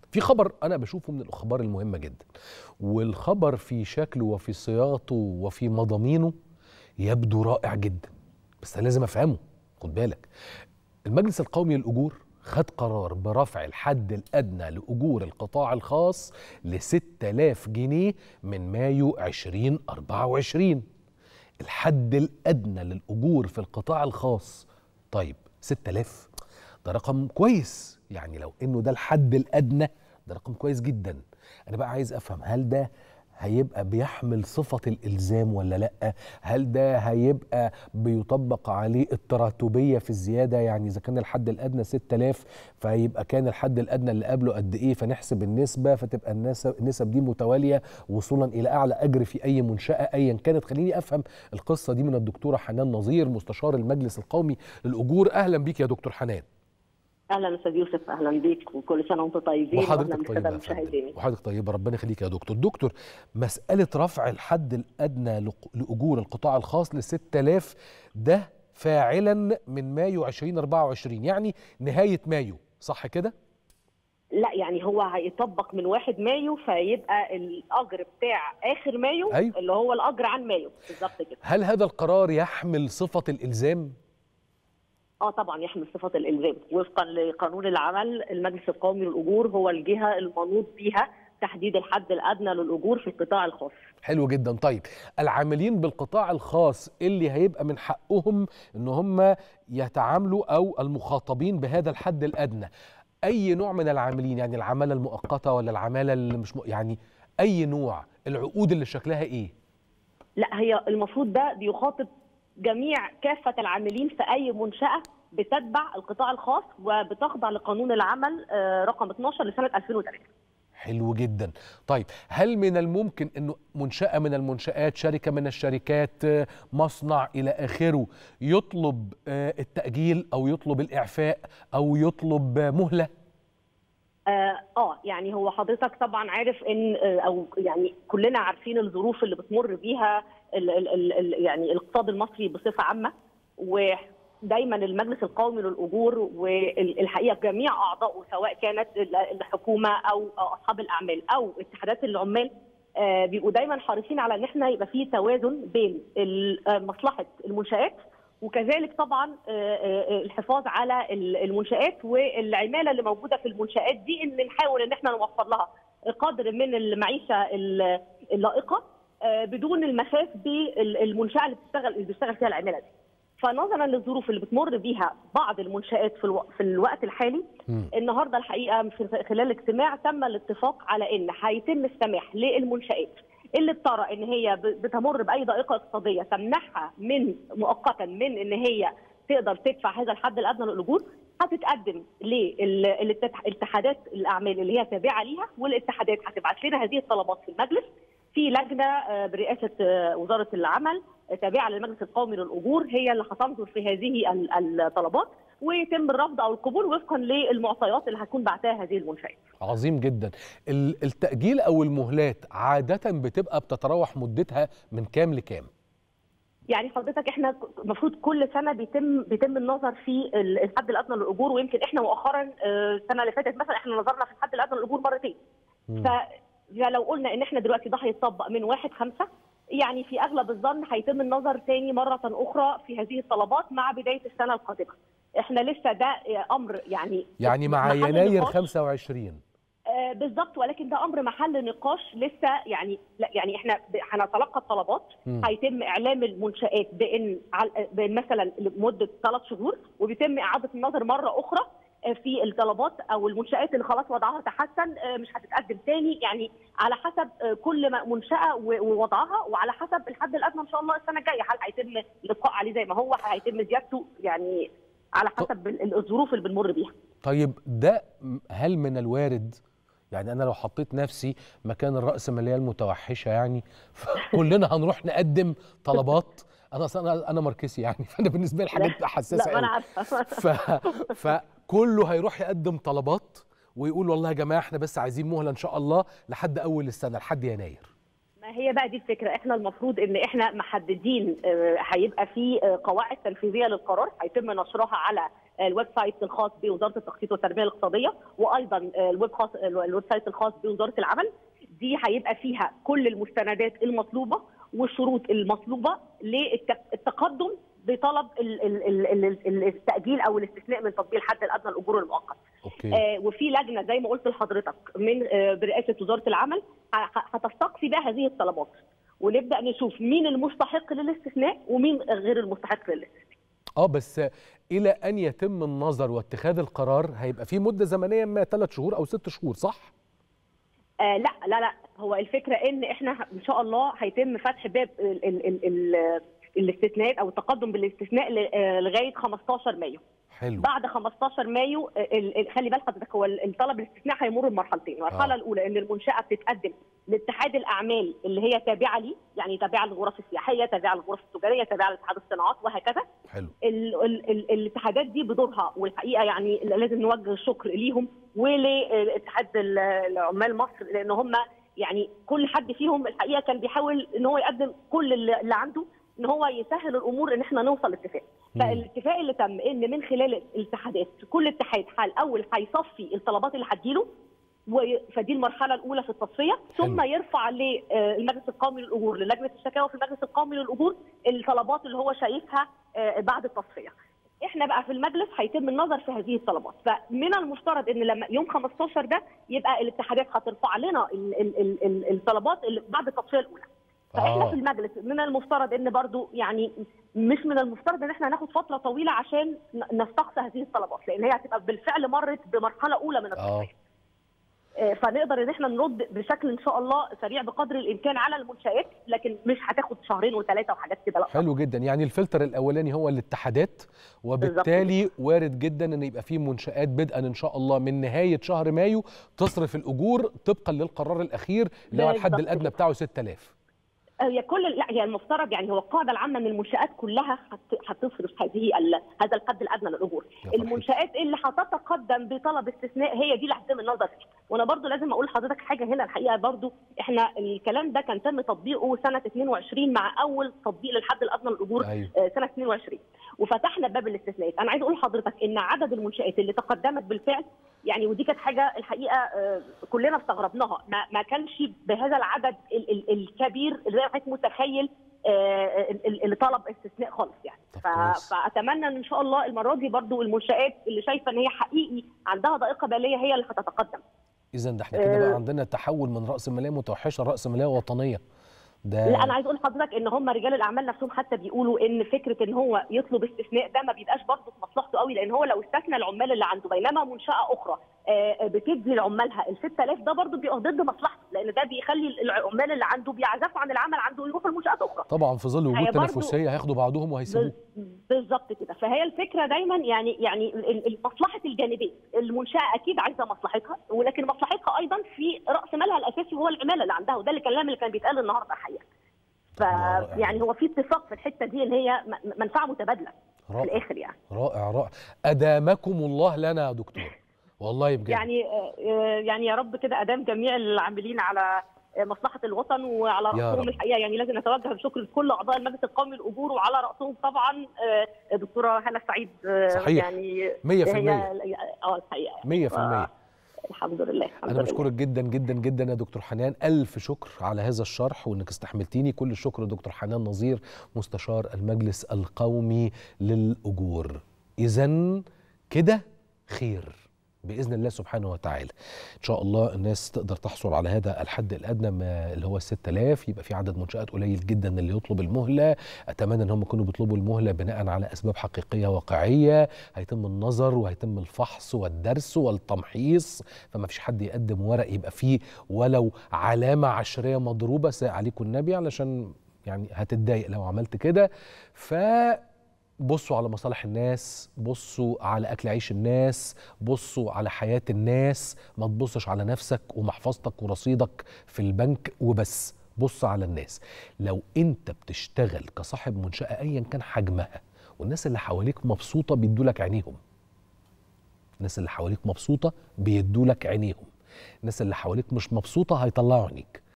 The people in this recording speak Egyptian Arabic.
في خبر انا بشوفه من الاخبار المهمه جدا والخبر في شكله وفي صياغته وفي مضامينه يبدو رائع جدا بس انا لازم افهمه خد بالك المجلس القومي للاجور خد قرار برفع الحد الادنى لاجور القطاع الخاص ل 6000 جنيه من مايو 2024 الحد الادنى للاجور في القطاع الخاص طيب 6000 ده رقم كويس يعني لو انه ده الحد الادنى ده رقم كويس جدا انا بقى عايز افهم هل ده هيبقى بيحمل صفة الإلزام ولا لأ؟ هل ده هيبقى بيطبق عليه التراتبية في الزيادة؟ يعني إذا كان الحد الأدنى 6000 فيبقى كان الحد الأدنى اللي قبله قد إيه؟ فنحسب النسبة فتبقى النسب, النسب دي متوالية وصولا إلى أعلى أجر في أي منشأة أيا كانت خليني أفهم القصة دي من الدكتورة حنان نظير مستشار المجلس القومي للأجور أهلا بيك يا دكتور حنان اهلا استاذ يوسف اهلا بيك وكل سنه وانتم طيبين وحضرتك طيبه وحضرتك طيبه ربنا يخليك يا دكتور دكتور مساله رفع الحد الادنى لاجور القطاع الخاص ل 6000 ده فاعلا من مايو 2024 يعني نهايه مايو صح كده لا يعني هو هيطبق من 1 مايو فيبقى الاجر بتاع اخر مايو أيوه؟ اللي هو الاجر عن مايو بالظبط كده هل هذا القرار يحمل صفه الالزام اه طبعا يحمل صفه الالزام وفقا لقانون العمل المجلس القومي للاجور هو الجهه المنوط بها تحديد الحد الادنى للاجور في القطاع الخاص حلو جدا طيب العاملين بالقطاع الخاص اللي هيبقى من حقهم ان هم يتعاملوا او المخاطبين بهذا الحد الادنى اي نوع من العاملين يعني العماله المؤقته ولا العماله اللي مش م... يعني اي نوع العقود اللي شكلها ايه لا هي المفروض ده بيخاطب جميع كافة العاملين في أي منشأة بتتبع القطاع الخاص وبتخضع لقانون العمل رقم 12 لسنة 2003 حلو جدا طيب هل من الممكن أنه منشأة من المنشآت شركة من الشركات مصنع إلى آخره يطلب التأجيل أو يطلب الإعفاء أو يطلب مهلة اه يعني هو حضرتك طبعا عارف ان او يعني كلنا عارفين الظروف اللي بتمر بيها ال ال ال يعني الاقتصاد المصري بصفه عامه ودايما المجلس القومي للاجور والحقيقه جميع اعضائه سواء كانت الحكومه او اصحاب الاعمال او اتحادات العمال بيبقوا دايما حريصين على ان احنا يبقى في توازن بين مصلحه المنشات وكذلك طبعا الحفاظ على المنشات والعماله اللي موجوده في المنشات دي ان نحاول ان احنا نوفر لها قدر من المعيشه اللائقه بدون المساس بالمنشاه اللي بتشتغل اللي بيشتغل فيها العماله دي. فنظرا للظروف اللي بتمر بيها بعض المنشات في, الو... في الوقت الحالي م. النهارده الحقيقه في خلال الاجتماع تم الاتفاق على ان هيتم السماح للمنشات اللي بترى ان هي بتمر باي ضائقه اقتصاديه تمنعها من مؤقتا من ان هي تقدر تدفع هذا الحد الادنى للاجور هتتقدم للاتحادات الاعمال اللي هي تابعه ليها والاتحادات هتبعت لنا هذه الطلبات في المجلس في لجنه برئاسه وزاره العمل تابعه للمجلس القومي للاجور هي اللي هتنظر في هذه الطلبات ويتم الرفض او القبول وفقا للمعطيات اللي هتكون بعتها هذه المنشات. عظيم جدا. التاجيل او المهلات عاده بتبقى بتتراوح مدتها من كام لكام؟ يعني حضرتك احنا المفروض كل سنه بيتم بيتم النظر في الحد الادنى للاجور ويمكن احنا مؤخرا السنه اللي فاتت مثلا احنا نظرنا في الحد الادنى للاجور مرتين. ف لو قلنا ان احنا دلوقتي ده هيتطبق من 1 5 يعني في اغلب الظن هيتم النظر تاني مره اخرى في هذه الطلبات مع بدايه السنه القادمه. احنا لسه ده امر يعني يعني مع يناير 25 آه بالظبط ولكن ده امر محل نقاش لسه يعني لا يعني احنا هنتلقى الطلبات هيتم اعلام المنشات بان بان مثلا لمده ثلاث شهور وبيتم اعاده النظر مره اخرى في الطلبات او المنشات اللي خلاص وضعها تحسن مش هتتقدم تاني يعني على حسب كل منشاه ووضعها وعلى حسب الحد الادنى ان شاء الله السنه الجايه هل هيتم الابقاء عليه زي ما هو هيتم زيادته يعني على حسب الظروف اللي بنمر بيها. طيب ده هل من الوارد يعني انا لو حطيت نفسي مكان الراسماليه المتوحشه يعني كلنا هنروح نقدم طلبات انا اصلا انا ماركسي يعني فانا بالنسبه لي الحاجات بتبقى حساسه لا انا عارفه ف... فكله هيروح يقدم طلبات ويقول والله يا جماعه احنا بس عايزين مهله ان شاء الله لحد اول السنه لحد يناير ما هي بقى دي الفكره احنا المفروض ان احنا محددين هيبقى في قواعد تنفيذيه للقرار هيتم نشرها على الويب سايت الخاص بوزاره التخطيط والتنميه الاقتصاديه وايضا الويب خاص الويب سايت الخاص بوزاره العمل دي هيبقى فيها كل المستندات المطلوبه والشروط المطلوبه للتقدم بطلب التاجيل او الاستثناء من تطبيق الحد الادنى الاجور المؤقت. اوكي آه وفي لجنه زي ما قلت لحضرتك من آه برئاسه وزاره العمل هتستقصي بقى هذه الطلبات ونبدا نشوف مين المستحق للاستثناء ومين غير المستحق للاستثناء. اه بس الى ان يتم النظر واتخاذ القرار هيبقى في مده زمنيه ما ثلاث شهور او ست شهور صح؟ آه لا لا لا هو الفكره ان احنا ان شاء الله هيتم فتح باب ال ال ال ال الاستثناءات او التقدم بالاستثناء لغايه 15 مايو حلو بعد 15 مايو خلي بال حضرتك هو الطلب الاستثناء هيمر بمرحلتين المرحله آه. الاولى ان المنشاه بتتقدم لاتحاد الاعمال اللي هي تابعه ليه يعني تابعه للغرف السياحيه تابعه للغرف التجاريه تابعه لاتحاد الصناعات وهكذا حلو ال ال ال الاتحادات دي بدورها والحقيقه يعني لازم نوجه الشكر ليهم ولاتحاد العمال مصر لان هم يعني كل حد فيهم الحقيقه كان بيحاول ان هو يقدم كل اللي عنده ان هو يسهل الامور ان احنا نوصل لاتفاق فالاتفاق اللي تم ان من خلال الاتحادات كل اتحاد حال اول هيصفي الطلبات اللي هتجيله فدي المرحله الاولى في التصفيه ثم يرفع للمجلس القومي للاجور للجنه الشكاوى في المجلس القومي للاجور الطلبات اللي هو شايفها بعد التصفيه احنا بقى في المجلس هيتم النظر في هذه الطلبات فمن المفترض ان لما يوم 15 ده يبقى الاتحادات هترفع لنا ال ال ال ال الطلبات اللي بعد التصفيه الاولى فاحنا آه. في المجلس من المفترض ان برضو يعني مش من المفترض ان احنا هناخد فتره طويله عشان نستقصى هذه الطلبات لان هي هتبقى بالفعل مرت بمرحله اولى من اه التصفيه فنقدر ان احنا نرد بشكل ان شاء الله سريع بقدر الامكان على المنشات لكن مش هتاخد شهرين وثلاثه وحاجات كده لا حلو جدا يعني الفلتر الاولاني هو الاتحادات وبالتالي وارد جدا ان يبقى في منشات بدءا ان شاء الله من نهايه شهر مايو تصرف الاجور طبقا للقرار الاخير اللي هو الحد بالظبط الادنى كده. بتاعه 6000 هي كل لا هي المفترض يعني هو القاعده العامه ان المنشات كلها هت- هتصرف هذه ال- هذا الحد الادنى للاجور يا فرحتي. المنشات اللي هتتقدم بطلب استثناء هي دي اللي هتتم النظر فيها وانا برضو لازم اقول لحضرتك حاجه هنا الحقيقه برضو احنا الكلام ده كان تم تطبيقه سنه 22 مع اول تطبيق للحد الادنى للاجور ايوه آه، سنه 22 وفتحنا باب الاستثناءات انا عايز اقول لحضرتك ان عدد المنشات اللي تقدمت بالفعل يعني ودي كانت حاجه الحقيقه آه، كلنا استغربناها ما, ما كانش بهذا العدد ال ال الكبير اللي زي ما حضرتك متخيل آه، ال- اللي طلب استثناء خالص يعني طب ف- كويس. فاتمنى ان ان شاء الله المره دي برضو المنشات اللي شايفه ان هي حقيقي عندها ضائقه باليه هي اللي هتتقدم اذا ده احنا كده بقى آه. عندنا تحول من راس ماليه متوحشه لراس ماليه وطنيه ده لا انا عايز اقول لحضرتك ان هم رجال الاعمال نفسهم حتى بيقولوا ان فكره ان هو يطلب استثناء ده ما بيبقاش برضه في مصلحته قوي لان هو لو استثنى العمال اللي عنده بينما منشاه اخرى آه، بتدي لعمالها ال 6000 ده برضه بيبقى ضد مصلحته لان ده بيخلي العمال اللي عنده بيعزفوا عن العمل عنده ويروحوا لمنشات اخرى طبعا في ظل هي وجود برضو- تنافسيه هياخدوا بعضهم وهيسيبوه بال- بالظبط كده فهي الفكره دايما يعني يعني ال- ال- مصلحه الجانبين المنشاه اكيد عايزه مصلحتها ولكن مصلحتها ايضا في راس مالها الاساسي وهو العماله اللي عندها وده الكلام اللي كان بيتقال النهارده الحقيقه ف رائع. يعني هو في اتفاق في الحته دي ان هي م- منفعه متبادله في رائع الاخر يعني رائع رائع ادامكم الله لنا يا دكتور والله بجد يعني آه، آه، يعني يا رب كده ادام جميع العاملين على آه، مصلحه الوطن وعلى يا راسهم رب. الحقيقه يعني لازم نتوجه بالشكر لكل اعضاء المجلس القومي للاجور وعلى راسهم طبعا آه، دكتوره هلا سعيد آه، صحيح. يعني 100% هي اه الحقيقه يعني. 100% آه، الحمد لله الحمد انا لله. بشكرك جدا جدا جدا يا دكتور حنان الف شكر على هذا الشرح وانك استحملتيني كل الشكر دكتور حنان نظير مستشار المجلس القومي للاجور اذا كده خير باذن الله سبحانه وتعالى ان شاء الله الناس تقدر تحصل على هذا الحد الادنى ما اللي هو 6000 يبقى في عدد منشات قليل جدا اللي يطلب المهله اتمنى ان هم يكونوا بيطلبوا المهله بناء على اسباب حقيقيه واقعيه هيتم النظر وهيتم الفحص والدرس والتمحيص فما فيش حد يقدم ورق يبقى فيه ولو علامه عشريه مضروبه ساء عليكم النبي علشان يعني هتتضايق لو عملت كده ف بصوا على مصالح الناس بصوا على اكل عيش الناس بصوا على حياه الناس ما تبصش على نفسك ومحفظتك ورصيدك في البنك وبس بص على الناس لو انت بتشتغل كصاحب منشاه ايا كان حجمها والناس اللي حواليك مبسوطه بيدولك عينيهم الناس اللي حواليك مبسوطه بيدولك عينيهم الناس اللي حواليك مش مبسوطه هيطلعوا عينيك